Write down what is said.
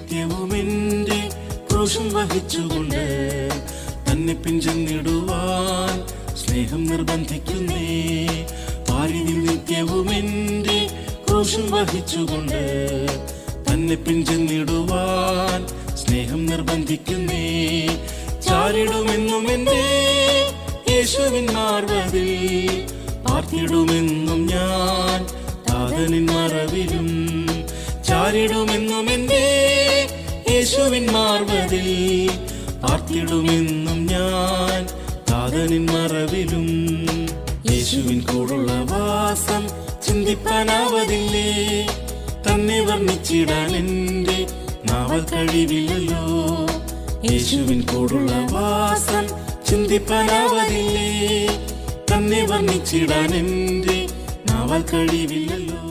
നിത്യവും എന്റെ ക്രൂശം വഹിച്ചുകൊണ്ട് തന്നെ പിഞ്ചെന്നിടുവാൻ സ്നേഹം നിർബന്ധിക്കുന്നേ പാരിതിൽ നിത്യവും എന്റെ ക്രൂശം വഹിച്ചുകൊണ്ട് തന്നെ പിഞ്ചെന്നിടുവാൻ സ്നേഹം നിർബന്ധിക്കുന്നേ ചാരിടുമെന്നും എന്റെ യേശുവിൻ മാർവതിൽ പാർത്തിടുമെന്നും ഞാൻ താതനിൻ മറവിലും ചാരിടുമെന്നും എന്റെ യേശുവിൻ മാർവതിൽ പാർത്തിടുമെന്നും ഞാൻ താതനിൻ മറവിലും യേശുവിൻ കൂടുള്ള വാസം ചിന്തിപ്പാനാവതില്ലേ തന്നെ വർണ്ണിച്ചിടാൻ എന്റെ നാവൽ കഴിവില്ലല്ലോ യേശുവിൻ കൂടുള്ള വാസം ചിന്തിപ്പാനാവതില്ലേ തന്നെ വർണ്ണിച്ചിടാൻ എന്റെ നാവൽ കഴിവില്ലല്ലോ